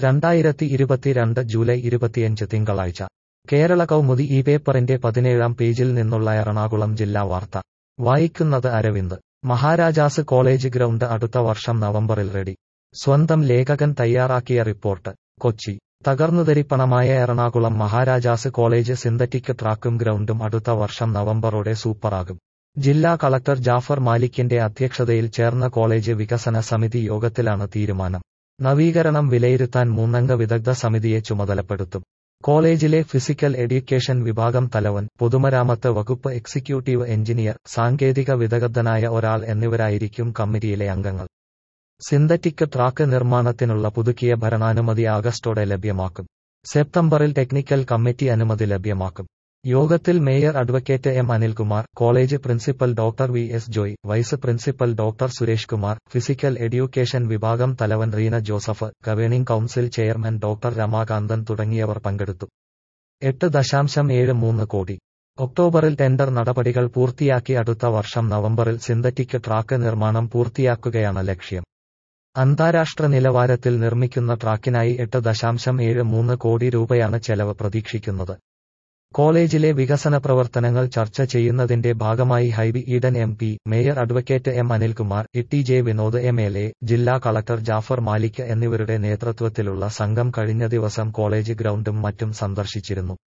രണ്ടായിരത്തി ഇരുപത്തിരണ്ട് ജൂലൈ ഇരുപത്തിയഞ്ച് തിങ്കളാഴ്ച കേരള കൗമുദി ഈ പേപ്പറിന്റെ പതിനേഴാം പേജിൽ നിന്നുള്ള എറണാകുളം ജില്ലാ വാർത്ത വായിക്കുന്നത് അരവിന്ദ് മഹാരാജാസ് കോളേജ് ഗ്രൗണ്ട് അടുത്ത വർഷം നവംബറിൽ റെഡി സ്വന്തം ലേഖകൻ തയ്യാറാക്കിയ റിപ്പോർട്ട് കൊച്ചി തകർന്നുതരിപ്പണമായ എറണാകുളം മഹാരാജാസ് കോളേജ് സിന്തറ്റിക് ട്രാക്കും ഗ്രൗണ്ടും അടുത്ത വർഷം നവംബറോടെ സൂപ്പറാകും ജില്ലാ കളക്ടർ ജാഫർ മാലിക്കിന്റെ അധ്യക്ഷതയിൽ ചേർന്ന കോളേജ് വികസന സമിതി യോഗത്തിലാണ് തീരുമാനം നവീകരണം വിലയിരുത്താൻ മൂന്നംഗ വിദഗ്ധ സമിതിയെ ചുമതലപ്പെടുത്തും കോളേജിലെ ഫിസിക്കൽ എഡ്യൂക്കേഷൻ വിഭാഗം തലവൻ പൊതുമരാമത്ത് വകുപ്പ് എക്സിക്യൂട്ടീവ് എഞ്ചിനീയർ സാങ്കേതിക വിദഗ്ധനായ ഒരാൾ എന്നിവരായിരിക്കും കമ്മിറ്റിയിലെ അംഗങ്ങൾ സിന്തറ്റിക് ട്രാക്ക് നിർമ്മാണത്തിനുള്ള പുതുക്കിയ ഭരണാനുമതി ആഗസ്റ്റോടെ ലഭ്യമാക്കും സെപ്റ്റംബറിൽ ടെക്നിക്കൽ കമ്മിറ്റി അനുമതി ലഭ്യമാക്കും യോഗത്തിൽ mayor advocate M Anilkumar college principal doctor V S Joy vice principal doctor Suresh Kumar physical education വിഭാഗം തലവൻ Reena Joseph governing council chairman doctor Ramakanthan തുടങ്ങിയവർ പങ്കെടുത്തു എട്ട് ദശാംശം ഏഴ് മൂന്ന് കോടി ഒക്ടോബറിൽ ടെൻഡർ നടപടികൾ പൂർത്തിയാക്കി അടുത്ത വർഷം നവംബറിൽ സിന്തറ്റിക് ട്രാക്ക് നിർമ്മാണം പൂർത്തിയാക്കുകയാണ് ലക്ഷ്യം അന്താരാഷ്ട്ര നിലവാരത്തിൽ നിർമ്മിക്കുന്ന ട്രാക്കിനായി എട്ട് ദശാംശം ഏഴ് മൂന്ന് കോടി രൂപയാണ് ചെലവ് പ്രതീക്ഷിക്കുന്നത് കോളേജിലെ വികസന പ്രവർത്തനങ്ങൾ ചർച്ച ചെയ്യുന്നതിന്റെ ഭാഗമായി Hibi Eden M P mayor advocate M Anilkumar E J Vinod M L A ജില്ലാ കളക്ടർ ജാഫർ മാലിക് എന്നിവരുടെ നേതൃത്വത്തിലുള്ള സംഘം കഴിഞ്ഞ ദിവസം കോളേജ് ഗ്രൗണ്ടും മറ്റും സന്ദർശിച്ചിരുന്നു